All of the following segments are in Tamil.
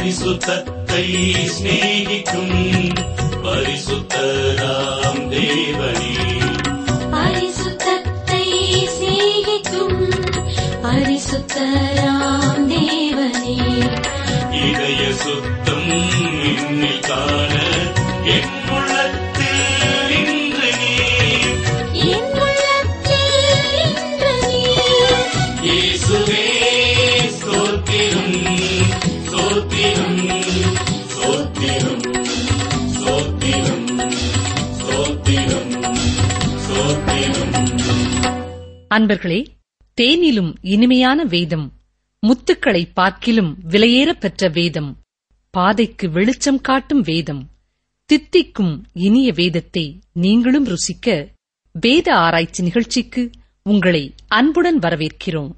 பரிசுத்தத்தை சிநேகிக்கும் பரிசுத்தராம் தேவனே பரிசுத்தத்தை சிநேகிக்கும் பரிசுத்தராம் தேவனே இதய சுத்தம் என்னில் காண என் உள்ளத்தில் இன்று நீர் என் உள்ளத்தில் இன்று நீர் இயேசுவே ஸ்தோத்திரம் ஸ்தோத்திரம் ஸ்தோத்திரம் ஸ்தோத்திரம் ஸ்தோத்திரம் ஸ்தோத்திரம் அன்பர்களே தேனிலும் இனிமையான வேதம் முத்துக்களை பார்க்கிலும் விலையேறப் பெற்ற வேதம் பாதைக்கு வெளிச்சம் காட்டும் வேதம் தித்திக்கும் இனிய வேதத்தை நீங்களும் ருசிக்க வேத ஆராய்ச்சி நிகழ்ச்சிக்கு உங்களை அன்புடன் வரவேற்கிறோம்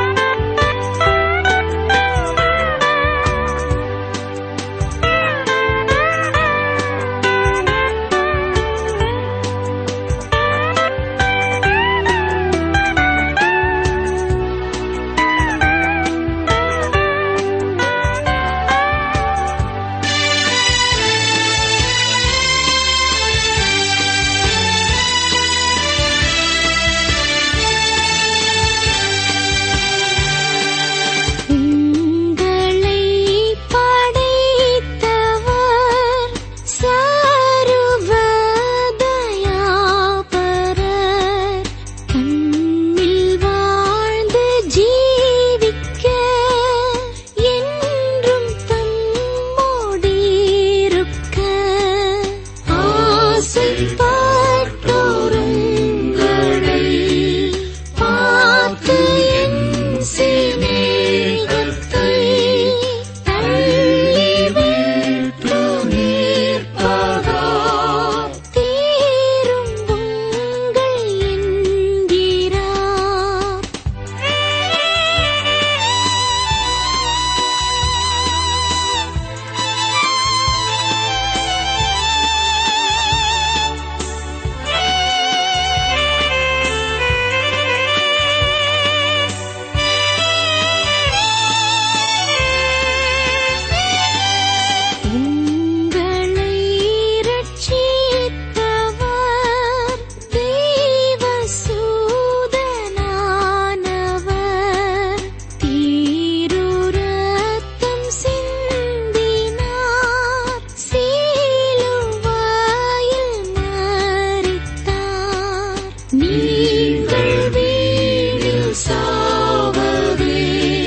உங்களை படைத்தவர் சர்வதயாபரர் கண்ணில் வாழ்ந்து ஜீவிக்க என்றும் தம்மோடிருக்க ஆசைப்பட்டோருங்களை பார்த்து என் சிநேகத்தை தள்ளி விட்டு நிற்பதா தீரும் உங்கள் என்கிறார் உங்களை ரட்சித்தவர் தேவசூதனானவர் தீருரத்தம் சிந்தினார் சிலுவையில் மரித்தார் நீங்கள் வீணில் சாவதே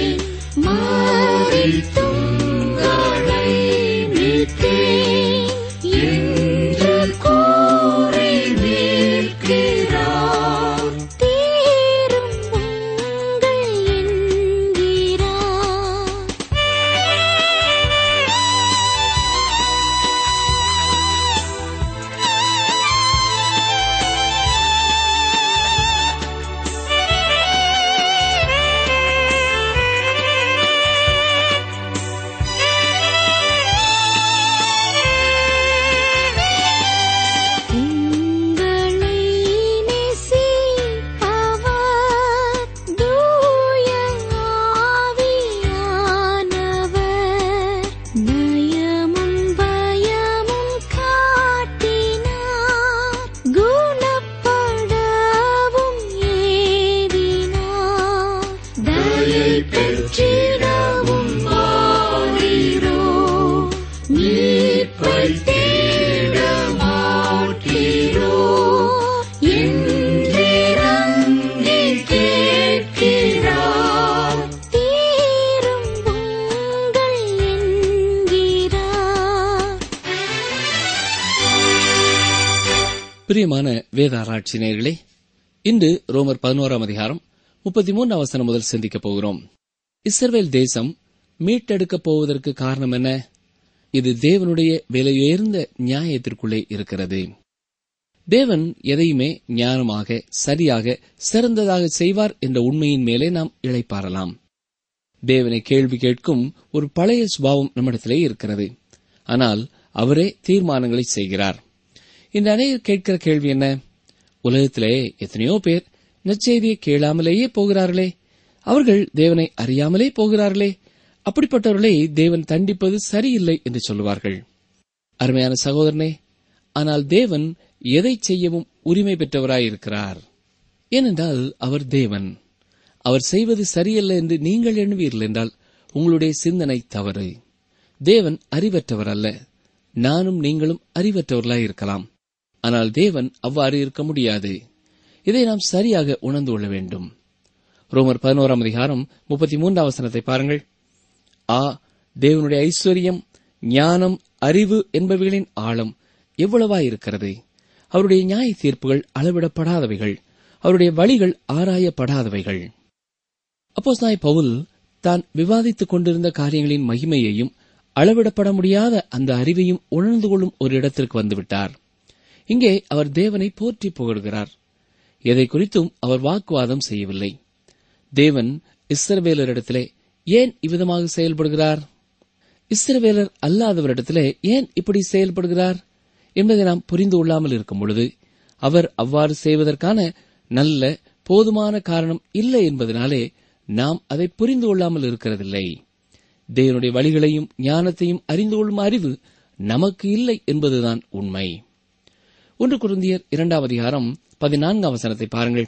மரித்துங்களை மீட்டேன் என்று கூறி நிற்கிறார் தீரும் உங்கள் என்கிறார் உங்களை நேசிப்பவர் தூய ஆவியானவர் நயமும் பயமும் காட்டினார் குணப்படவும் ஏவினார் தயை பெற்றிடவும் வாரீரோ மீட்பை தேட மாட்டீரோ என்றிறங்கி கேட்கிறார் தீரும் உங்கள் என்கிறார் பிரியமான வேத ஆராய்ச்சி நேயர்களே இன்று ரோமர் பதினோராம் அதிகாரம் முப்பத்தி மூன்றாம் வசனம் முதல் சிந்திக்கப் போகிறோம் இஸ்ரவேல் தேசம் மீட்டெடுக்கப் போவதற்கு காரணம் என்ன இது தேவனுடைய விலையுயர்ந்த நியாயத்திற்குள்ளே இருக்கிறது தேவன் எதையுமே ஞானமாக சரியாக சிறந்ததாக செய்வார் என்ற உண்மையின் மேலே நாம் இளைப்பாறலாம் தேவனை கேள்வி கேட்கும் ஒரு பழைய சுபாவம் நம்மிடத்திலே இருக்கிறது ஆனால் அவரே தீர்மானங்களை செய்கிறார் இந்த அநேகர் கேட்கிற கேள்வி என்ன உலகத்திலே எத்தனையோ பேர் நற்செய்தியை கேளாமலேயே போகிறார்களே அவர்கள் தேவனை அறியாமலே போகிறார்களே அப்படிப்பட்டவர்களை தேவன் தண்டிப்பது சரியில்லை என்று சொல்லுவார்கள் அருமையான சகோதரனே ஆனால் தேவன் எதை செய்யவும் உரிமை பெற்றவராயிருக்கிறார் ஏனென்றால் அவர் தேவன் அவர் செய்வது சரியல்ல என்று நீங்கள் எண்ணுவீர்கள் என்றால் உங்களுடைய சிந்தனை தவறு தேவன் அறிவற்றவர் அல்ல நானும் நீங்களும் அறிவற்றவர்களாய் இருக்கலாம் ஆனால் தேவன் அவ்வாறு இருக்க முடியாது இதை நாம் சரியாக உணர்ந்து கொள்ள வேண்டும் ரோமர் பதினோராம் அதிகாரம் முப்பத்தி மூன்றாம் வசனத்தை பாருங்கள் ஆ தேவனுடைய ஐஸ்வர்யம் ஞானம் அறிவு என்பவைகளின் ஆழம் எவ்வளவாய் இருக்கிறது அவருடைய நியாய தீர்ப்புகள் அளவிடப்படாதவைகள் அவருடைய வழிகள் ஆராயப்படாதவைகள் அப்போஸ் நாய் பவுல் தான் விவாதித்துக் கொண்டிருந்த காரியங்களின் மகிமையையும் அளவிடப்பட முடியாத அந்த அறிவையும் உணர்ந்து கொள்ளும் ஒரு இடத்திற்கு வந்துவிட்டார் இங்கே அவர் தேவனை போற்றி புகழ்கிறார் எதை குறித்தும் அவர் வாக்குவாதம் செய்யவில்லை தேவன் இஸ்ரவேலரிடத்திலே ஏன் இவ்விதமாக செயல்படுகிறார் இஸ்ரவேலர் அல்லாதவரிடத்திலே ஏன் இப்படி செயல்படுகிறார் என்பதை நாம் புரிந்து கொள்ளாமல் இருக்கும் பொழுது அவர் அவ்வாறு செய்வதற்கான நல்ல போதுமான காரணம் இல்லை என்பதனாலே நாம் அதை புரிந்து கொள்ளாமல் இருக்கிறதில்லை தேவனுடைய வழிகளையும் ஞானத்தையும் அறிந்து கொள்ளும் அறிவு நமக்கு இல்லை என்பதுதான் உண்மை ஒன்று குருந்தியர் இரண்டாம் அதிகாரம் பதினான்காம் வசனத்தை பாருங்கள்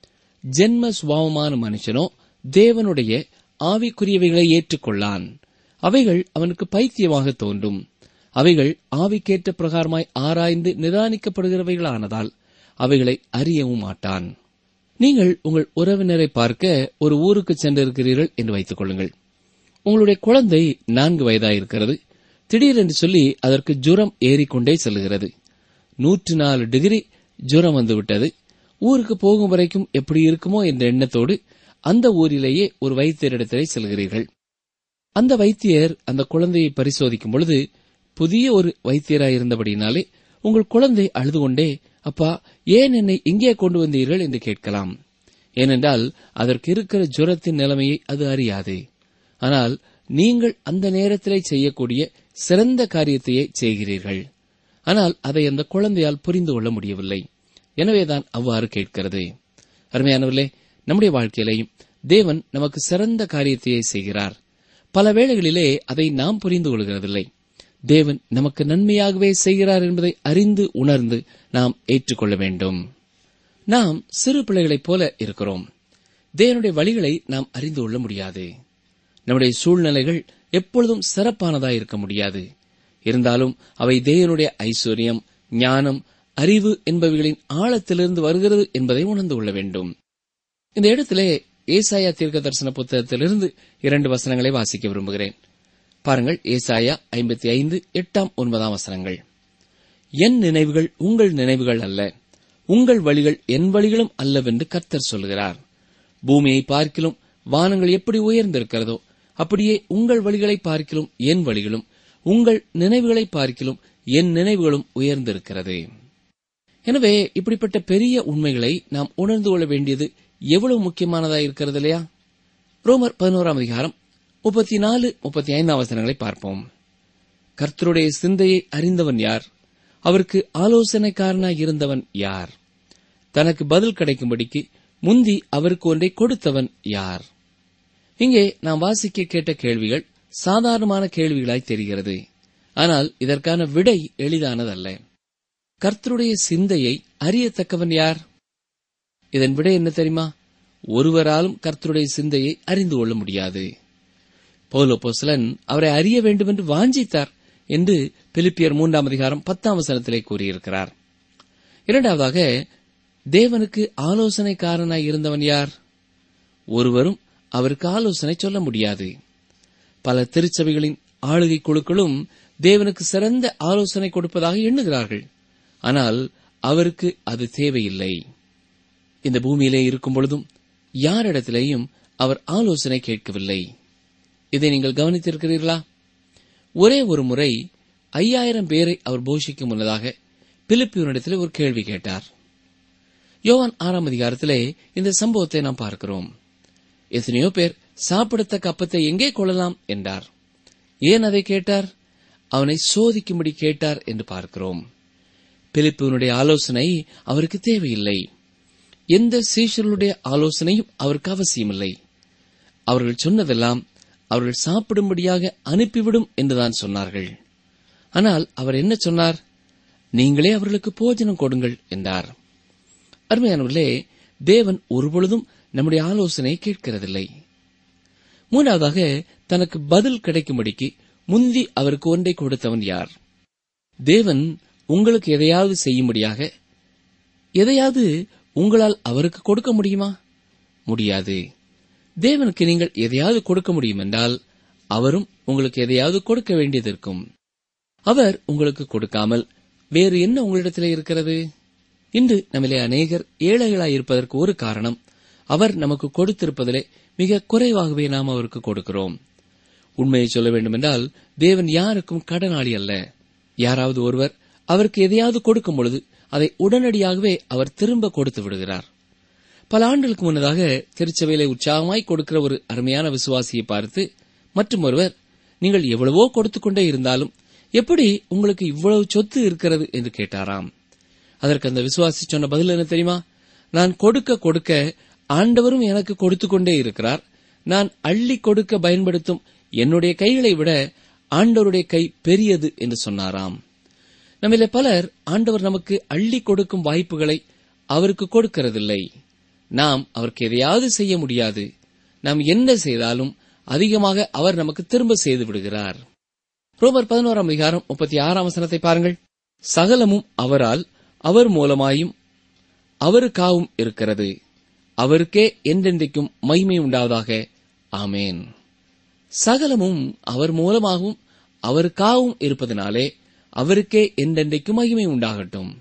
ஜென்ம சுபாவமான மனுஷனோ தேவனுடைய ஆவிக்குரியவைகளை ஏற்றுக்கொள்ளான் அவைகள் அவனுக்கு பைத்தியமாக தோன்றும் அவைகள் ஆவிக்கேற்ற பிரகாரமாய் ஆராய்ந்து நிதானிக்கப்படுகிறவைகளானதால் அவைகளை அறியவும் மாட்டான் நீங்கள் உங்கள் உறவினரை பார்க்க ஒரு ஊருக்கு சென்றிருக்கிறீர்கள் என்று வைத்துக் கொள்ளுங்கள் உங்களுடைய குழந்தை நான்கு வயதாயிருக்கிறது திடீரென்று சொல்லி அதற்கு ஜுரம் ஏறிக்கொண்டே செல்கிறது நூற்று நாலு டிகிரி ஜுரம் வந்துவிட்டது ஊருக்கு போகும் வரைக்கும் எப்படி இருக்குமோ என்ற எண்ணத்தோடு அந்த ஊரிலேயே ஒரு வைத்தியரிடத்திலே செல்கிறீர்கள் அந்த வைத்தியர் அந்த குழந்தையை பரிசோதிக்கும் பொழுது புதிய ஒரு வைத்தியராயிருந்தபடினாலே உங்கள் குழந்தை அழுது கொண்டே அப்பா ஏன் என்னை இங்கே கொண்டு வந்தீர்கள் என்று கேட்கலாம் ஏனென்றால் அதற்கு இருக்கிற ஜுரத்தின் நிலைமையை அது அறியாது ஆனால் நீங்கள் அந்த நேரத்திலே செய்யக்கூடிய சிறந்த காரியத்தையே செய்கிறீர்கள் ஆனால் அதை அந்த குழந்தையால் புரிந்து கொள்ள முடியவில்லை எனவேதான் அவ்வாறு கேட்கிறது அருமையானவர்களே நம்முடைய வாழ்க்கையிலேயும் தேவன் நமக்கு சிறந்த காரியத்தையே செய்கிறார் பல வேளைகளிலே அதை நாம் புரிந்து கொள்கிறதில்லை தேவன் நமக்கு நன்மையாகவே செய்கிறார் என்பதை அறிந்து உணர்ந்து நாம் ஏற்றுக்கொள்ள வேண்டும் நாம் சிறு பிள்ளைகளைப் போல இருக்கிறோம் தேவனுடைய வழிகளை நாம் அறிந்து கொள்ள முடியாது நம்முடைய சூழ்நிலைகள் எப்பொழுதும் சிறப்பானதாய் இருக்க முடியாது இருந்தாலும் அவை தேவனுடைய ஐஸ்வர்யம் ஞானம் அறிவு என்பவைகளின் ஆழத்திலிருந்து வருகிறது என்பதை உணர்ந்து கொள்ள வேண்டும் இந்த இடத்திலே ஏசாயா தீர்க்க தரிசன புத்தகத்திலிருந்து இரண்டு வசனங்களை வாசிக்க விரும்புகிறேன் பாருங்கள் ஏசாயா ஐம்பத்தி ஐந்து எட்டாம் ஒன்பதாம் வசனங்கள் என் நினைவுகள் உங்கள் நினைவுகள் அல்ல உங்கள் வழிகள் என் வழிகளும் அல்லவென்று கர்த்தர் சொல்கிறார் பூமியை பார்க்கிலும் வானங்கள் எப்படி உயர்ந்திருக்கிறதோ அப்படியே உங்கள் வழிகளை பார்க்கிலும் என் வழிகளும் உங்கள் நினைவுகளை பார்க்கிலும் என் நினைவுகளும் உயர்ந்திருக்கிறது எனவே இப்படிப்பட்ட பெரிய உண்மைகளை நாம் உணர்ந்து கொள்ள வேண்டியது எவ்வளவு முக்கியமானதா இருக்கிறது இல்லையா ரோமர் பதினோராம் அதிகாரம் முப்பத்தி நாலு முப்பத்தி ஐந்தாம் வசனங்களை பார்ப்போம் கர்த்தருடைய சிந்தையை அறிந்தவன் யார் அவருக்கு ஆலோசனைக்காரனாய் இருந்தவன் யார் தனக்கு பதில் கிடைக்கும்படிக்கு முந்தி அவருக்கு ஒன்றை கொடுத்தவன் யார் இங்கே நாம் வாசிக்க கேட்ட கேள்விகள் சாதாரணமான கேள்விகளாய் தெரிகிறது ஆனால் இதற்கான விடை எளிதானதல்ல கர்த்தருடைய சிந்தையை அறியத்தக்கவன் யார் இதன் விடை என்ன தெரியுமா ஒருவராலும் கர்த்தருடைய சிந்தையை அறிந்து கொள்ள முடியாது பௌலோபோசலன் அவரை அறிய வேண்டும் என்று வாஞ்சித்தார் என்று பிலிப்பியர் மூன்றாம் அதிகாரம் பத்தாம் வசனத்திலே கூறியிருக்கிறார் இரண்டாவதாக தேவனுக்கு ஆலோசனைக்காரனாய் இருந்தவன் யார் ஒருவரும் அவருக்கு ஆலோசனை சொல்ல முடியாது பல திருச்சபைகளின் ஆளுகை குழுக்களும் தேவனுக்கு சிறந்த ஆலோசனை கொடுப்பதாக எண்ணுகிறார்கள் ஆனால் அவருக்கு அது தேவையில்லை இந்த பூமியிலே இருக்கும் பொழுதும் யாரிடத்திலேயும் அவர் ஆலோசனை கேட்கவில்லை இதை நீங்கள் கவனித்திருக்கிறீர்களா ஒரே ஒரு முறை ஐயாயிரம் பேரை அவர் போஷிக்கும் முன்னதாக பிலிப்பியனிடத்தில் ஒரு கேள்வி கேட்டார் யோவான் ஆறாம் அதிகாரத்திலே இந்த சம்பவத்தை நாம் பார்க்கிறோம் எத்தனையோ பேர் சாப்பிடத்தக்க அப்பத்தை எங்கே கொள்ளலாம் என்றார் ஏன் அதை கேட்டார் அவனை சோதிக்கும்படி கேட்டார் என்று பார்க்கிறோம் பிலிப்புவனுடைய ஆலோசனை அவருக்கு தேவையில்லை எந்த சீஷர்களுடைய ஆலோசனையும் அவருக்கு அவசியமில்லை அவர்கள் சொன்னதெல்லாம் அவர்கள் சாப்பிடும்படியாக அனுப்பிவிடும் என்றுதான் சொன்னார்கள் ஆனால் அவர் என்ன சொன்னார் நீங்களே அவர்களுக்கு போஜனம் கொடுங்கள் என்றார் அருமையானவர்களே தேவன் ஒருபொழுதும் நம்முடைய ஆலோசனை கேட்கிறதில்லை மூன்றாவதாக தனக்கு பதில் கிடைக்கும்படிக்கு முந்தி அவருக்கு ஒன்றை கொடுத்தவன் யார் தேவன் உங்களுக்கு எதையாவது செய்யும்படியாக எதையாவது உங்களால் அவருக்கு கொடுக்க முடியுமா முடியாது தேவனுக்கு நீங்கள் எதையாவது கொடுக்க முடியும் என்றால் அவரும் உங்களுக்கு எதையாவது கொடுக்க வேண்டியது இருக்கும் அவர் உங்களுக்கு கொடுக்காமல் வேறு என்ன உங்களிடத்திலே இருக்கிறது இன்று நம்மிலே அநேகர் ஏழைகளாய் இருப்பதற்கு ஒரு காரணம் அவர் நமக்கு கொடுத்திருப்பதிலே மிக குறைவாகவே நாம் அவருக்கு கொடுக்கிறோம் உண்மையை சொல்ல வேண்டுமென்றால் தேவன் யாருக்கும் கடனாளி அல்ல யாராவது ஒருவர் அவருக்கு எதையாவது கொடுக்கும் பொழுது அதை உடனடியாகவே அவர் திரும்ப கொடுத்து விடுகிறார் பல ஆண்டுகளுக்கு முன்னதாக திருச்சபையிலே உற்சாகமாய் கொடுக்கிற ஒரு அருமையான விசுவாசியை பார்த்து மற்றும் ஒருவர் நீங்கள் எவ்வளவோ கொடுத்துக் கொண்டே இருந்தாலும் எப்படி உங்களுக்கு இவ்வளவு சொத்து இருக்கிறது என்று கேட்டாராம் அதற்கு அந்த விசுவாசி சொன்ன பதில் என்ன தெரியுமா நான் கொடுக்க கொடுக்க ஆண்டவரும் எனக்கு கொடுத்து கொண்டே இருக்கிறார் நான் அள்ளி கொடுக்க பயன்படுத்தும் என்னுடைய கைகளை விட ஆண்டவருடைய கை பெரியது என்று சொன்னாராம் நம்மில பலர் ஆண்டவர் நமக்கு அள்ளி கொடுக்கும் வாய்ப்புகளை அவருக்கு கொடுக்கிறதில்லை நாம் அவருக்கு எதையாவது செய்ய முடியாது நாம் என்ன செய்தாலும் அதிகமாக அவர் நமக்கு திரும்ப செய்து விடுகிறார் ரோமர் பதினோராம் அதிகாரம் முப்பத்தி ஆறாம் வசனத்தை பாருங்கள் சகலமும் அவரால் அவர் மூலமாயும் அவருக்காவும் இருக்கிறது அவருக்கே என்றென்றைக்கும் மகிமை உண்டாவதாக ஆமேன் சகலமும் அவர் மூலமாகவும் அவருக்காகவும் இருப்பதனாலே அவருக்கே என்றென்றைக்கும் மகிமை உண்டாகட்டும்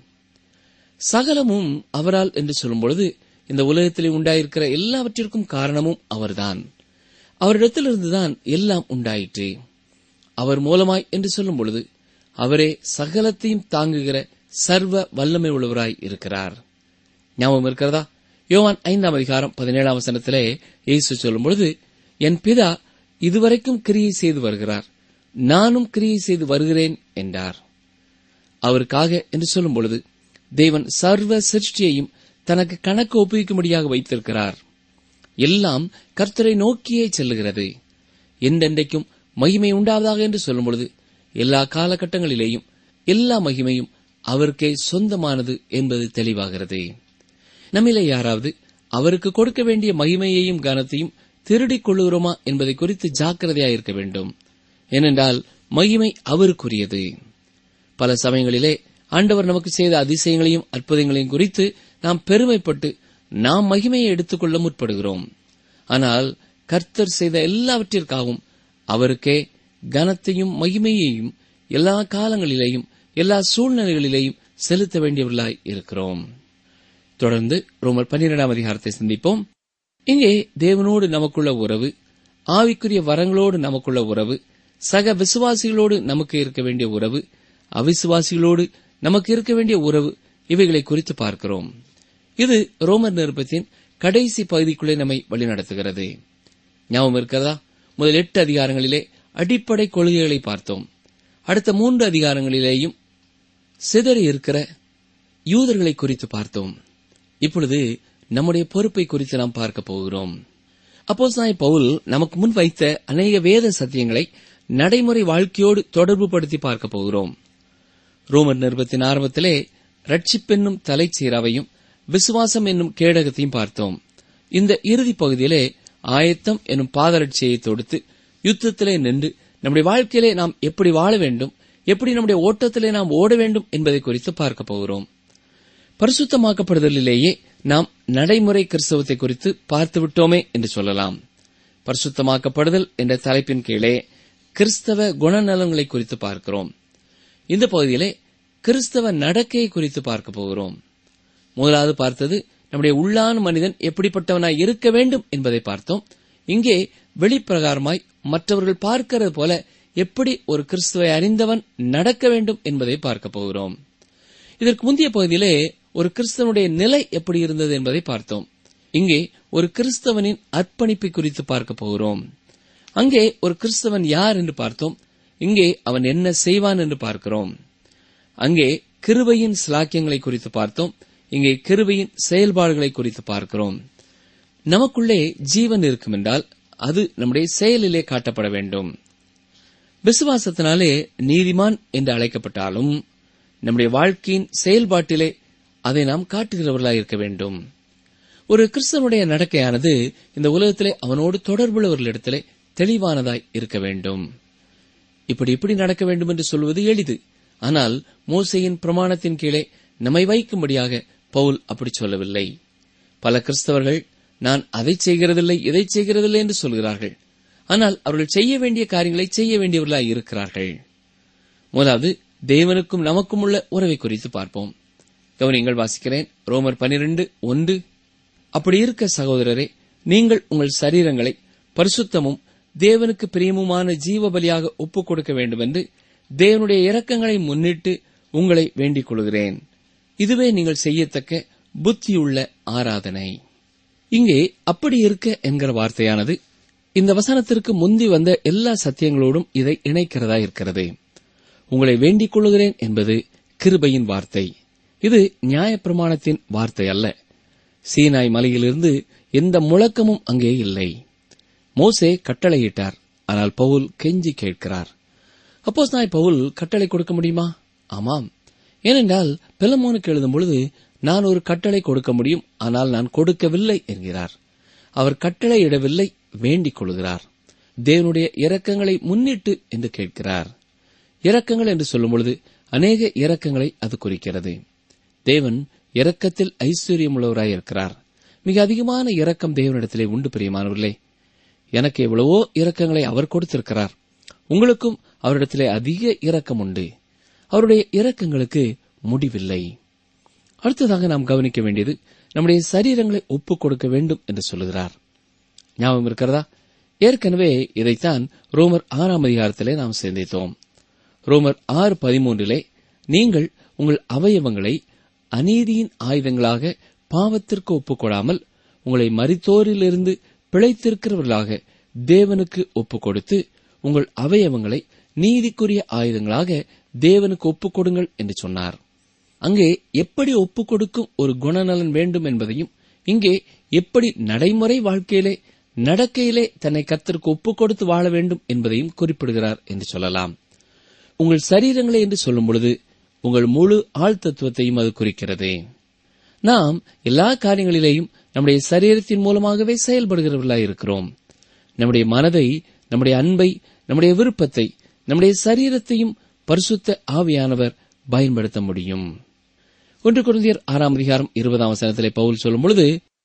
சகலமும் அவரால் என்று சொல்லும் பொழுது இந்த உலகத்திலே உண்டாயிருக்கிற எல்லாவற்றிற்கும் காரணமும் அவர்தான் அவரிடத்திலிருந்துதான் எல்லாம் உண்டாயிற்று அவர் மூலமாய் என்று சொல்லும் பொழுது அவரே சகலத்தையும் தாங்குகிற சர்வ வல்லமை உள்ளவராய் இருக்கிறார் ஞாபகம் இருக்கிறதா யோவான் ஐந்தாம் அதிகாரம் பதினேழாம் வசனத்திலே இயேசு சொல்லும் பொழுது என் பிதா இதுவரைக்கும் கிரியை செய்து வருகிறார் நானும் கிரியை செய்து வருகிறேன் என்றார் அவருக்காக என்று சொல்லும் பொழுது தேவன் சர்வ சிருஷ்டியையும் தனக்கு கணக்கு ஒப்புவிக்கும்படியாக வைத்திருக்கிறார் எல்லாம் கர்த்தரை நோக்கியே செல்லுகிறது என்றென்றைக்கும் மகிமை உண்டாவதாக என்று சொல்லும் பொழுது எல்லா காலகட்டங்களிலேயும் எல்லா மகிமையும் அவருக்கே சொந்தமானது என்பது தெளிவாகிறது நம்மிலே யாராவது அவருக்கு கொடுக்க வேண்டிய மகிமையையும் கனத்தையும் திருடிக் கொள்ளுகிறோமா என்பதை குறித்து ஜாக்கிரதையாயிருக்க வேண்டும் ஏனென்றால் மகிமை அவருக்குரியது பல சமயங்களிலே ஆண்டவர் நமக்கு செய்த அதிசயங்களையும் அற்புதங்களையும் குறித்து நாம் பெருமைப்பட்டு நாம் மகிமையை எடுத்துக்கொள்ள முற்படுகிறோம் ஆனால் கர்த்தர் செய்த எல்லாவற்றிற்காகவும் அவருக்கே கனத்தையும் மகிமையையும் எல்லா காலங்களிலேயும் எல்லா சூழ்நிலைகளிலேயும் செலுத்த வேண்டியவர்களாய் இருக்கிறோம் தொடர்ந்து ரோமர் பன்னிரெண்டாம் அதிகாரத்தை சிந்திப்போம் இங்கே தேவனோடு நமக்குள்ள உறவு ஆவிக்குரிய வரங்களோடு நமக்குள்ள உறவு சக விசுவாசிகளோடு நமக்கு இருக்க வேண்டிய உறவு அவிசுவாசிகளோடு நமக்கு இருக்க வேண்டிய உறவு இவைகளை குறித்து பார்க்கிறோம் இது ரோமர் நிருபத்தின் கடைசி பகுதிக்குள்ளே நம்மை வழிநடத்துகிறது ஞாபகம் இருக்கிறதா முதல் எட்டு அதிகாரங்களிலே அடிப்படை கொள்கைகளை பார்த்தோம் அடுத்த மூன்று அதிகாரங்களிலேயும் சிதறி இருக்கிற யூதர்களை குறித்து பார்த்தோம் இப்பொழுது நம்முடைய பொறுப்பை குறித்து நாம் பார்க்க போகிறோம் அப்போஸ்தலனாகிய பவுல் நமக்கு முன் வைத்த அநேக வேத சத்தியங்களை நடைமுறை வாழ்க்கையோடு தொடர்பு படுத்தி பார்க்க போகிறோம் ரோமர் நிருபத்தின் ஆரம்பத்திலே ரட்சிப்பென்னும் தலைச்சீராவையும் விசுவாசம் என்னும் கேடகத்தையும் பார்த்தோம் இந்த இறுதி பகுதியிலே ஆயத்தம் என்னும் பாதரட்சியை தொடுத்து யுத்தத்திலே நின்று நம்முடைய வாழ்க்கையிலே நாம் எப்படி வாழ வேண்டும் எப்படி நம்முடைய ஓட்டத்திலே நாம் ஓட வேண்டும் என்பதை குறித்து பார்க்க போகிறோம் பரிசுத்தமாக்கப்படுதலிலேயே நாம் நடைமுறை கிறிஸ்தவத்தை குறித்து பார்த்து விட்டோமே என்று சொல்லலாம் பரிசுத்தமாக்கப்படுதல் என்ற தலைப்பின் கீழே கிறிஸ்தவ குணநலங்களை குறித்து பார்க்கிறோம் இந்த பகுதியிலே கிறிஸ்தவ நடக்கையை குறித்து பார்க்க போகிறோம் முதலாவது பார்த்தது நம்முடைய உள்ளான மனிதன் எப்படிப்பட்டவனாய் இருக்க வேண்டும் என்பதை பார்த்தோம் இங்கே வெளிப்பிரகாரமாய் மற்றவர்கள் பார்க்கிறது போல எப்படி ஒரு கிறிஸ்துவை அறிந்தவன் நடக்க வேண்டும் என்பதை பார்க்க போகிறோம் இதற்கு முந்தைய பகுதியிலே ஒரு கிறிஸ்தவனுடைய நிலை எப்படி இருந்தது என்பதை பார்த்தோம் இங்கே ஒரு கிறிஸ்தவனின் அர்ப்பணிப்பை குறித்து பார்க்க போகிறோம் அங்கே ஒரு கிறிஸ்தவன் யார் என்று பார்த்தோம் இங்கே அவன் என்ன செய்வான் என்று பார்க்கிறோம் அங்கே கிருபையின் சிலாக்கியங்களை குறித்து பார்த்தோம் இங்கே கிருபையின் செயல்பாடுகளை குறித்து பார்க்கிறோம் நமக்குள்ளே ஜீவன் இருக்கும் என்றால் அது நம்முடைய செயலிலே காட்டப்பட வேண்டும் விசுவாசத்தினாலே நீதிமான் என்று அழைக்கப்பட்டாலும் நம்முடைய வாழ்க்கையின் செயல்பாட்டிலே அதை நாம் காட்டுகிறவர்களாய் இருக்க வேண்டும் ஒரு கிறிஸ்தவனுடைய நடக்கையானது இந்த உலகத்திலே அவனோடு தொடர்புள்ளவர்களிடத்திலே தெளிவானதாய் இருக்க வேண்டும் இப்படி இப்படி நடக்க வேண்டும் என்று சொல்வது எளிது ஆனால் மோசையின் பிரமாணத்தின் கீழே நம்மை வைக்கும்படியாக பவுல் அப்படி சொல்லவில்லை பல கிறிஸ்தவர்கள் நான் அதை செய்கிறதில்லை இதை செய்கிறதில்லை என்று சொல்கிறார்கள் ஆனால் அவர்கள் செய்ய வேண்டிய காரியங்களை செய்ய வேண்டியவர்களாய் இருக்கிறார்கள் முதலாவது தேவனுக்கும் நமக்கும் உள்ள உறவை குறித்து பார்ப்போம் கவனிங்கள் வாசிக்கிறேன் ரோமர் பனிரெண்டு ஒன்று அப்படி இருக்க சகோதரரே நீங்கள் உங்கள் சரீரங்களை பரிசுத்தமும் தேவனுக்கு பிரியமுமான ஜீவ பலியாக ஒப்புக் கொடுக்க வேண்டும் என்று தேவனுடைய இரக்கங்களை முன்னிட்டு உங்களை வேண்டிக் கொள்கிறேன் இதுவே நீங்கள் செய்யத்தக்க புத்தியுள்ள ஆராதனை இங்கே அப்படி இருக்க என்கிற வார்த்தையானது இந்த வசனத்திற்கு முந்தி வந்த எல்லா சத்தியங்களோடும் இதை இணைக்கிறதா இருக்கிறது உங்களை வேண்டிக் கொள்கிறேன் என்பது கிருபையின் வார்த்தை இது நியாயப்பிரமாணத்தின் வார்த்தை அல்ல சீனாய் மலையிலிருந்து எந்த முழக்கமும் அங்கே இல்லை மோசே கட்டளையிட்டார் ஆனால் பவுல் கெஞ்சி கேட்கிறார் அப்போஸ் நாய் பவுல் கட்டளை கொடுக்க முடியுமா ஆமாம் ஏனென்றால் பெலமோனுக்கு எழுதும் பொழுது நான் ஒரு கட்டளை கொடுக்க முடியும் ஆனால் நான் கொடுக்கவில்லை என்கிறார் அவர் கட்டளை இடவில்லை வேண்டிக் கொள்கிறார் தேவனுடைய இரக்கங்களை முன்னிட்டு என்று கேட்கிறார் இரக்கங்கள் என்று சொல்லும் பொழுது அநேக இரக்கங்களை அது குறிக்கிறது தேவன் இரக்கத்தில் ஐஸ்வர்யம் உள்ளவராய் இருக்கிறார் மிக அதிகமான இரக்கம் தேவனிடத்திலே உண்டு பிரியமானவர்களே எனக்கு எவ்வளவோ இரக்கங்களை அவர் கொடுத்திருக்கிறார் உங்களுக்கும் அவரிடத்திலே அதிக இரக்கம் உண்டு அவருடைய இரக்கங்களுக்கு முடிவில்லை அடுத்ததாக நாம் கவனிக்க வேண்டியது நம்முடைய சரீரங்களை ஒப்புக் கொடுக்க வேண்டும் என்று சொல்லுகிறார் ஞாபகம் இருக்கிறதா ஏற்கனவே இதைத்தான் ரோமர் ஆறாம் அதிகாரத்திலே நாம் சிந்தித்தோம் ரோமர் ஆறு பதிமூன்றிலே நீங்கள் உங்கள் அவயவங்களை அநீதியின் ஆயுதங்களாக பாவத்திற்கு ஒப்புக்கொடாமல் உங்களை மரித்தோரிலிருந்து பிழைத்திருக்கிறவர்களாக தேவனுக்கு ஒப்புக் கொடுத்து உங்கள் அவயவங்களை நீதிக்குரிய ஆயுதங்களாக தேவனுக்கு ஒப்புக் கொடுங்கள் என்று சொன்னார் அங்கே எப்படி ஒப்புக் கொடுக்கும் ஒரு குணநலன் வேண்டும் என்பதையும் இங்கே எப்படி நடைமுறை வாழ்க்கையிலே நடக்கையிலே தன்னை கத்திற்கு ஒப்புக் கொடுத்து வாழ வேண்டும் என்பதையும் குறிப்பிடுகிறார் என்று சொல்லலாம் உங்கள் சரீரங்களை என்று சொல்லும் பொழுது உங்கள் முழு ஆள் தத்துவத்தையும் அது குறிக்கிறது நாம் எல்லா காரியங்களிலேயும் நம்முடைய சரீரத்தின் மூலமாகவே செயல்படுகிறவர்களாய் இருக்கிறோம் நம்முடைய மனதை நம்முடைய அன்பை நம்முடைய விருப்பத்தை நம்முடைய சரீரத்தையும் பரிசுத்த ஆவியானவர் பயன்படுத்த முடியும் ஒன்று குருந்தியர் ஆறாம் அதிகாரம் இருபதாம் வசனத்திலே பவுல் சொல்லும் பொழுது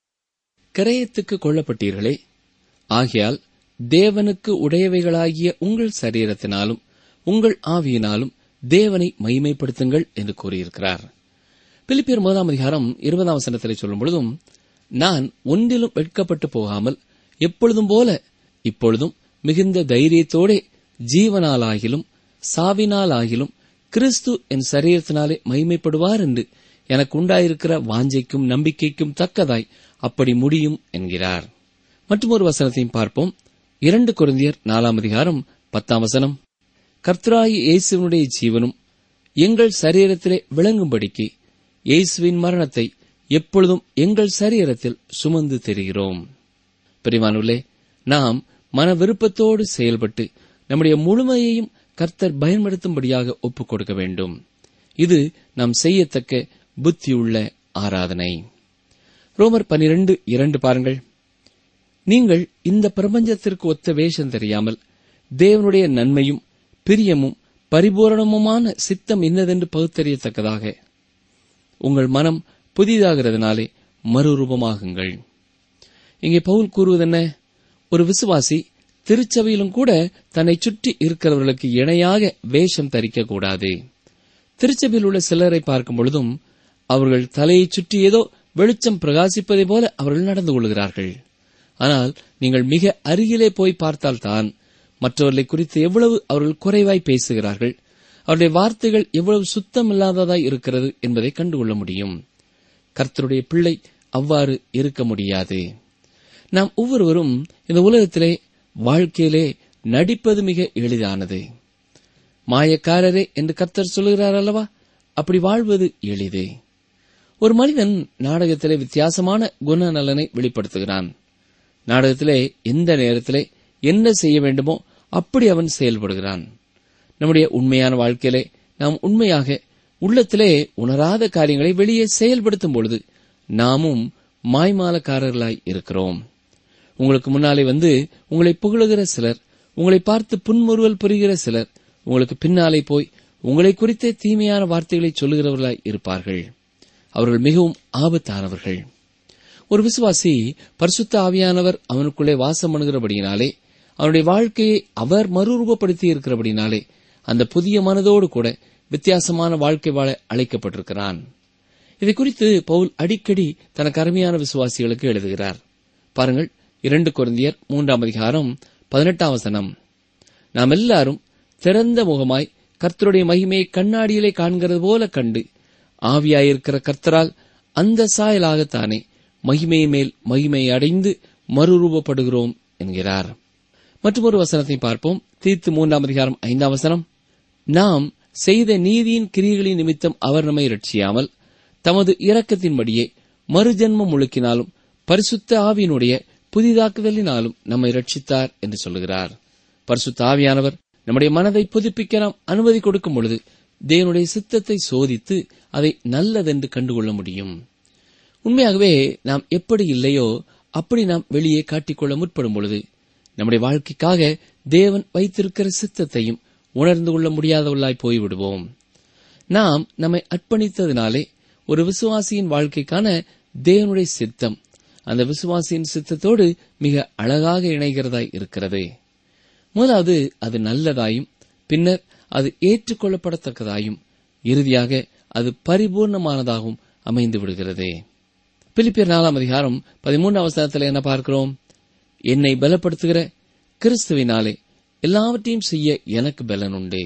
கிரயத்துக்கு கொல்லப்பட்டீர்களே ஆகையால் தேவனுக்கு உடையவைகளாகிய உங்கள் சரீரத்தினாலும் உங்கள் ஆவியினாலும் தேவனை மகிமைப்படுத்துங்கள் என்று கூறியிருக்கிறார் பிலிப்பியர் முதலாம் அதிகாரம் இருபதாம் வசனத்திலே சொல்லும் பொழுதும் நான் ஒன்றிலும் வெட்கப்பட்டு போகாமல் எப்பொழுதும் போல இப்பொழுதும் மிகுந்த தைரியத்தோடே ஜீவனாலாகிலும் சாவினாலாகிலும் கிறிஸ்து என் சரீரத்தினாலே மகிமைப்படுவார் என்று எனக்கு உண்டாயிருக்கிற வாஞ்சைக்கும் நம்பிக்கைக்கும் தக்கதாய் அப்படி முடியும் என்கிறார் மற்றொரு வசனத்தையும் பார்ப்போம் இரண்டு குருந்தியர் நாலாம் அதிகாரம் பத்தாம் வசனம் கர்த்தராகி இயேசுவினுடைய ஜீவனும் எங்கள் சரீரத்திலே விளங்கும்படிக்கு இயேசுவின் மரணத்தை எப்பொழுதும் எங்கள் சரீரத்தில் சுமந்து தெரிகிறோம் பிரிவானுள்ளே நாம் மன விருப்பத்தோடு செயல்பட்டு நம்முடைய முழுமையையும் கர்த்தர் பயன்படுத்தும்படியாக ஒப்புக் கொடுக்க வேண்டும் இது நாம் செய்யத்தக்க புத்தியுள்ள ஆராதனை ரோமர் பனிரெண்டு இரண்டு பாருங்கள் நீங்கள் இந்த பிரபஞ்சத்திற்கு ஒத்த வேஷம் தெரியாமல் தேவனுடைய நன்மையும் பிரியமும் பரிபூரணமுமான சித்தம் இன்னதென்று பகுத்தறியத்தக்கதாக உங்கள் மனம் புதிதாகிறதுனாலே மறுரூபமாகுங்கள் இங்கே பவுல் கூறுவதென்ன ஒரு விசுவாசி திருச்சபையிலும் கூட தன்னை சுற்றி இருக்கிறவர்களுக்கு இணையாக வேஷம் தரிக்க கூடாது திருச்சபையில் உள்ள சிலரை பார்க்கும் பொழுதும் அவர்கள் தலையை சுற்றி ஏதோ வெளிச்சம் பிரகாசிப்பதை போல அவர்கள் நடந்து கொள்கிறார்கள் ஆனால் நீங்கள் மிக அருகிலே போய் பார்த்தால்தான் மற்றவர்களை குறித்து எவ்வளவு அவர்கள் குறைவாய் பேசுகிறார்கள் அவருடைய வார்த்தைகள் எவ்வளவு சுத்தமில்லாததாய் இருக்கிறது என்பதை கண்டுகொள்ள முடியும் கர்த்தருடைய பிள்ளை அவ்வாறு இருக்க முடியாது நாம் ஒவ்வொருவரும் இந்த உலகத்திலே வாழ்க்கையிலே நடிப்பது மிக எளிதானது மாயக்காரரே என்று கர்த்தர் சொல்லுகிறார் அல்லவா அப்படி வாழ்வது எளிது ஒரு மனிதன் நாடகத்திலே வித்தியாசமான குணநலனை வெளிப்படுத்துகிறான் நாடகத்திலே எந்த நேரத்திலே என்ன செய்ய வேண்டுமோ அப்படி அவன் செயல்படுகிறான் நம்முடைய உண்மையான வாழ்க்கையிலே நாம் உண்மையாக உள்ளத்திலே உணராத காரியங்களை வெளியே செயல்படுத்தும் பொழுது நாமும் மாய்மாலக்காரர்களாய் இருக்கிறோம் உங்களுக்கு முன்னாலே வந்து உங்களை புகழுகிற சிலர் உங்களை பார்த்து புன்முறுவல் புரிகிற சிலர் உங்களுக்கு பின்னாலே போய் உங்களை குறித்தே தீமையான வார்த்தைகளை சொல்லுகிறவர்களாய் இருப்பார்கள் அவர்கள் மிகவும் ஆபத்தானவர்கள் ஒரு விசுவாசி பரிசுத்த ஆவியானவர் அவனுக்குள்ளே வாசம் பண்ணுகிறபடியினாலே அவனுடைய வாழ்க்கையை அவர் மறுரூபப்படுத்தி இருக்கிறபடினாலே அந்த புதிய மனதோடு கூட வித்தியாசமான வாழ்க்கை வாழ அழைக்கப்பட்டிருக்கிறான் இதை குறித்து பவுல் அடிக்கடி தனக்கு அருமையான விசுவாசிகளுக்கு எழுதுகிறார் பாருங்கள் இரண்டு குருந்தியர் மூன்றாம் அதிகாரம் பதினெட்டாம் வசனம் நாம் எல்லாரும் திறந்த முகமாய் கர்த்தருடைய மகிமையை கண்ணாடியிலே காண்கிறது போல கண்டு ஆவியாயிருக்கிற கர்த்தரால் அந்த சாயலாகத்தானே மகிமையை மேல் மகிமையை அடைந்து மறுரூபப்படுகிறோம் என்கிறார் மற்றொரு வசனத்தை பார்ப்போம் தீர்த்து மூன்றாம் அதிகாரம் ஐந்தாம் வசனம் நாம் செய்த நீதியின் கிரியைகளின் நிமித்தம் அவர் நம்மை ரட்சியாமல் தமது இரக்கத்தின்படியே மறுஜன்மம் முழுக்கினாலும் பரிசுத்த ஆவியினுடைய புதிதாக்குதலினாலும் நம்மை ரட்சித்தார் என்று சொல்லுகிறார் பரிசுத்த ஆவியானவர் நம்முடைய மனதை புதுப்பிக்க நாம் அனுமதி கொடுக்கும் பொழுது தேவனுடைய சித்தத்தை சோதித்து அதை நல்லதென்று கண்டுகொள்ள முடியும் உண்மையாகவே நாம் எப்படி இல்லையோ அப்படி நாம் வெளியே காட்டிக்கொள்ள முற்படும் பொழுது நம்முடைய வாழ்க்கைக்காக தேவன் வைத்திருக்கிற சித்தத்தையும் உணர்ந்து கொள்ள முடியாதவர்களாய் போய்விடுவோம் நாம் நம்மை அர்ப்பணித்ததினாலே ஒரு விசுவாசியின் வாழ்க்கைக்கான தேவனுடைய சித்தம் அந்த விசுவாசியின் சித்தத்தோடு மிக அழகாக இணைகிறதாய் இருக்கிறது முதலாவது அது நல்லதாயும் பின்னர் அது ஏற்றுக்கொள்ளப்படத்தக்கதாயும் இறுதியாக அது பரிபூர்ணமானதாகவும் அமைந்து விடுகிறது பிலிப்பியர் நாலாம் அதிகாரம் பதிமூன்றாம் அவசரத்தில் என்ன பார்க்கிறோம் என்னை பலப்படுத்துகிற கிறிஸ்துவினாலே எல்லாவற்றையும் செய்ய எனக்கு பலன் உண்டு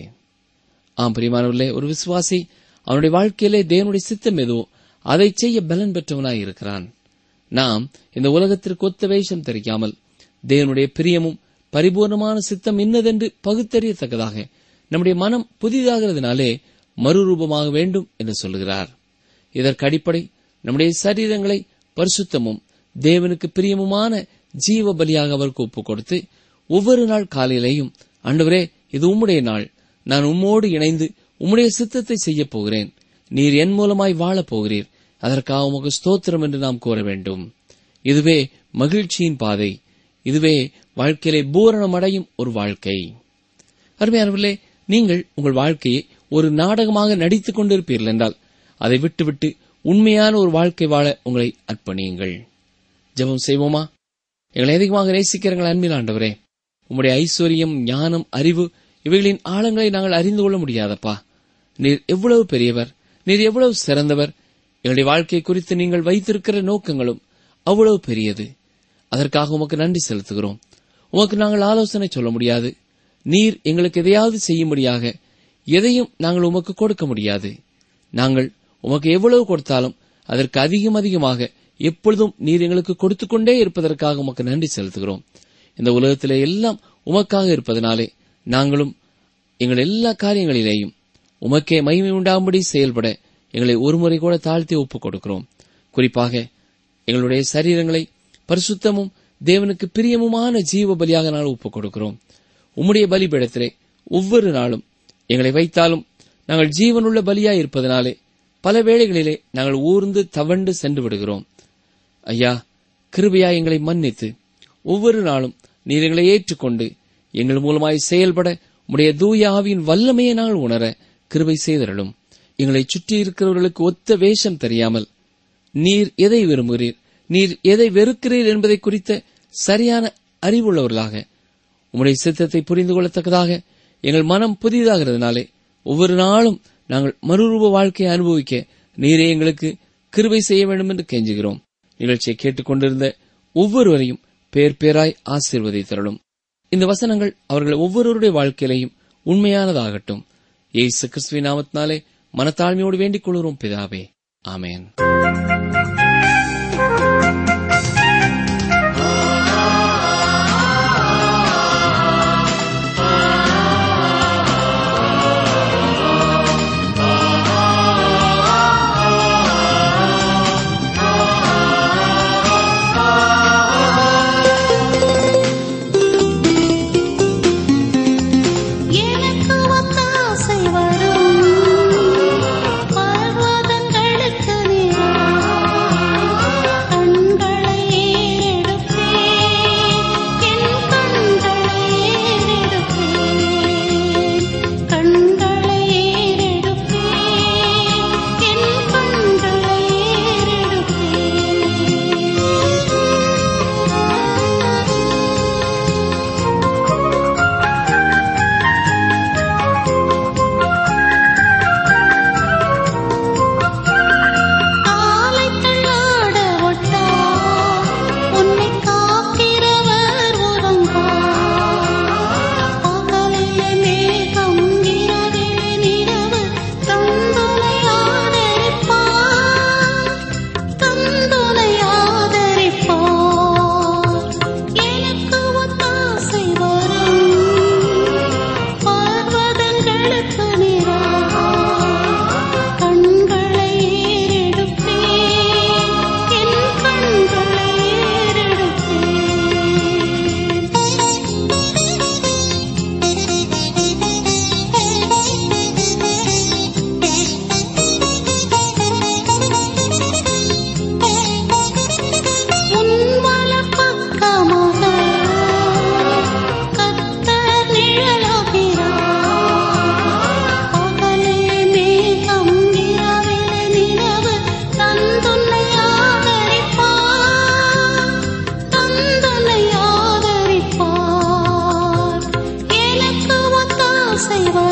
ஆம் பிரியமானவர்களே ஒரு விசுவாசி அவனுடைய வாழ்க்கையிலே தேவனுடைய சித்தம் எதுவோ அதை செய்ய பலன் பெற்றவனாய் இருக்கிறான் நாம் இந்த உலகத்திற்கு ஒத்த வேஷம் தெரியாமல் தேவனுடைய பிரியமும் பரிபூர்ணமான சித்தம் இன்னதென்று பகுத்தறியத்தக்கதாக நம்முடைய மனம் புதிதாகிறதுனாலே மறுரூபமாக வேண்டும் என்று சொல்லுகிறார் இதற்கு அடிப்படை நம்முடைய சரீரங்களை பரிசுத்தமும் தேவனுக்கு பிரியமுமான ஜீவ பலியாக அவருக்கு ஒப்புக் கொடுத்து ஒவ்வொரு நாள் காலையிலேயும் ஆண்டவரே இது உம்முடைய நாள் நான் உம்மோடு இணைந்து உம்முடைய சித்தத்தை செய்யப் போகிறேன் நீர் என் மூலமாய் வாழப் போகிறீர் அதற்காக உமக்கு ஸ்தோத்திரம் என்று நாம் கூற வேண்டும் இதுவே மகிழ்ச்சியின் பாதை இதுவே வாழ்க்கையிலே பூரணம் அடையும் ஒரு வாழ்க்கை அருமையானவர்களே நீங்கள் உங்கள் வாழ்க்கையை ஒரு நாடகமாக நடித்துக் கொண்டிருப்பீர்கள் என்றால் அதை விட்டுவிட்டு உண்மையான ஒரு வாழ்க்கை வாழ உங்களை அர்ப்பணியுங்கள் ஜெபம் செய்வோமா எங்களை அதிகமாக நேசிக்கிறங்கள் அன்பில் ஆண்டவரே உம்முடைய ஐஸ்வர்யம் ஞானம் அறிவு இவைகளின் ஆழங்களை நாங்கள் அறிந்து கொள்ள முடியாதப்பா நீர் எவ்வளவு பெரியவர் நீர் எவ்வளவு சிறந்தவர் எங்களுடைய வாழ்க்கை குறித்து நீங்கள் வைத்திருக்கிற நோக்கங்களும் அவ்வளவு பெரியது அதற்காக உமக்கு நன்றி செலுத்துகிறோம் உமக்கு நாங்கள் ஆலோசனை சொல்ல முடியாது நீர் எங்களுக்கு எதையாவது செய்யும்படியாக எதையும் நாங்கள் உமக்கு கொடுக்க முடியாது நாங்கள் உமக்கு எவ்வளவு கொடுத்தாலும் அதற்கு அதிகம் அதிகமாக எப்பொழுதும் நீர் எங்களுக்கு கொடுத்துக் கொண்டே இருப்பதற்காக உமக்கு நன்றி செலுத்துகிறோம் இந்த உலகத்திலே எல்லாம் உமக்காக இருப்பதனாலே நாங்களும் எங்கள் எல்லா காரியங்களிலேயும் உமக்கே மகிமை உண்டாகும்படி செயல்பட எங்களை ஒருமுறை கூட தாழ்த்தி ஒப்புக் கொடுக்கிறோம் குறிப்பாக எங்களுடைய சரீரங்களை பரிசுத்தமும் தேவனுக்கு பிரியமுமான ஜீவ பலியாக நாங்கள் ஒப்புக் கொடுக்கிறோம் உம்முடைய பலிபீடத்திலே ஒவ்வொரு நாளும் எங்களை வைத்தாலும் நாங்கள் ஜீவனுள்ள பலியாய் இருப்பதனாலே பல வேளைகளிலே நாங்கள் ஊர்ந்து தவண்டு சென்று விடுகிறோம் ஐயா கிருபையா எங்களை மன்னித்து ஒவ்வொரு நாளும் நீர் எங்களை ஏற்றுக்கொண்டு எங்கள் மூலமாய் செயல்பட உம்முடைய தூய ஆவியின் வல்லமையை நாங்கள் உணர கிருபை செய்தரலும் எங்களை சுற்றி இருக்கிறவர்களுக்கு ஒத்த வேஷம் தெரியாமல் நீர் எதை விரும்புகிறீர் நீர் எதை வெறுக்கிறீர் என்பதை குறித்த சரியான அறிவுள்ளவர்களாக உம்முடைய சித்தத்தை புரிந்து கொள்ளத்தக்கதாக எங்கள் மனம் புதிதாகிறதுனாலே ஒவ்வொரு நாளும் நாங்கள் மறுரூப வாழ்க்கையை அனுபவிக்க நீரே எங்களுக்கு கிருபை செய்ய வேண்டும் என்று கெஞ்சுகிறோம் நிகழ்ச்சியை கேட்டுக்கொண்டிருந்த ஒவ்வொருவரையும் பேர் பேராய் ஆசீர்வதித்தரலும் இந்த வசனங்கள் அவர்கள் ஒவ்வொருவருடைய வாழ்க்கையிலையும் உண்மையானதாகட்டும் ஏசு கிறிஸ்துவின் நாமத்தினாலே மனத்தாழ்மையோடு வேண்டிக் கொள்கிறோம் பிதாவே ஆமேன்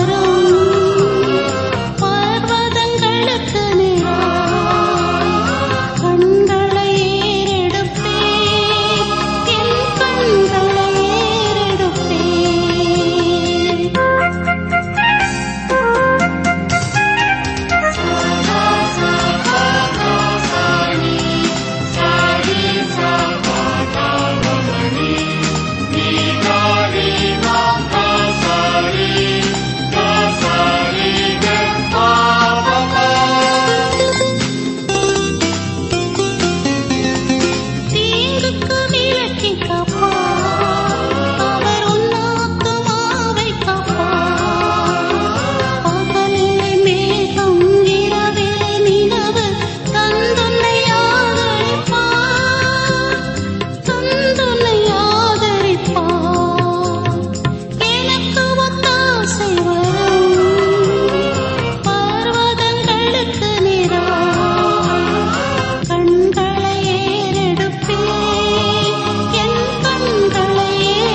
வரும் பர்வதங்களுக்கு நேராய் கண்களை ஏறெடுப்பேன் என் கண்களை ஏறெடுப்பேன் தீங்குக்கு விலக்கி காப்பார் அவர் உன்னாத்துமாவை காப்பார் பகலிலே மேகம் இரவிலே நிலவு தந்துன்னை ஆதரிப்பார் தந்துன்னை ஆதரிப்பார் எனக்கு ஒத்தாசை வரும் பர்வதங்களுக்கு நிராய் கண்களை ஏறெடுப்பேன் என் கண்களை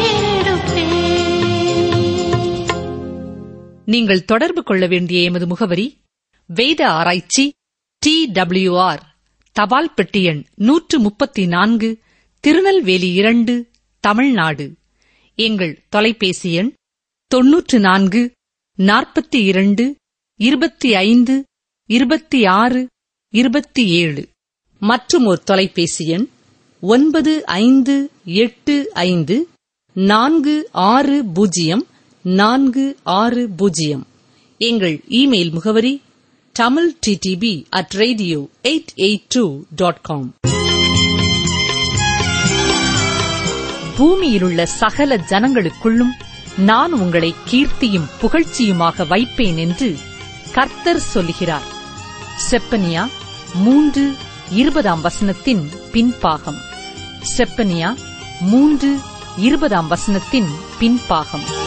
ஏறெடுப்பேன் நீங்கள் தொடர்பு கொள்ள வேண்டிய எமது முகவரி வேத ஆராய்ச்சி டி ஆர் தபால் பெட்டி எண் நூற்று முப்பத்தி நான்கு திருநெல்வேலி இரண்டு தமிழ்நாடு எங்கள் தொலைபேசி எண் தொன்னூற்று நான்கு நாற்பத்தி இரண்டு இருபத்தி ஐந்து இருபத்தி ஆறு இருபத்தி ஏழு மற்றும் ஒரு தொலைபேசி எண் ஒன்பது ஐந்து எட்டு ஐந்து நான்கு ஆறு பூஜ்ஜியம் நான்கு ஆறு பூஜ்ஜியம் எங்கள் இமெயில் முகவரி Tamil DTP at radio eight eight two dot com பூமியிலுள்ள சகல ஜனங்களுக்குள்ளும் நான் உங்களை கீர்த்தியும் புகழ்ச்சியுமாக வைப்பேன் என்று கர்த்தர் சொல்லுகிறார் செப்பனியா மூன்று இருபதாம் வசனத்தின் பின்பாகம் செப்பனியா மூன்று இருபதாம் வசனத்தின் பின்பாகம்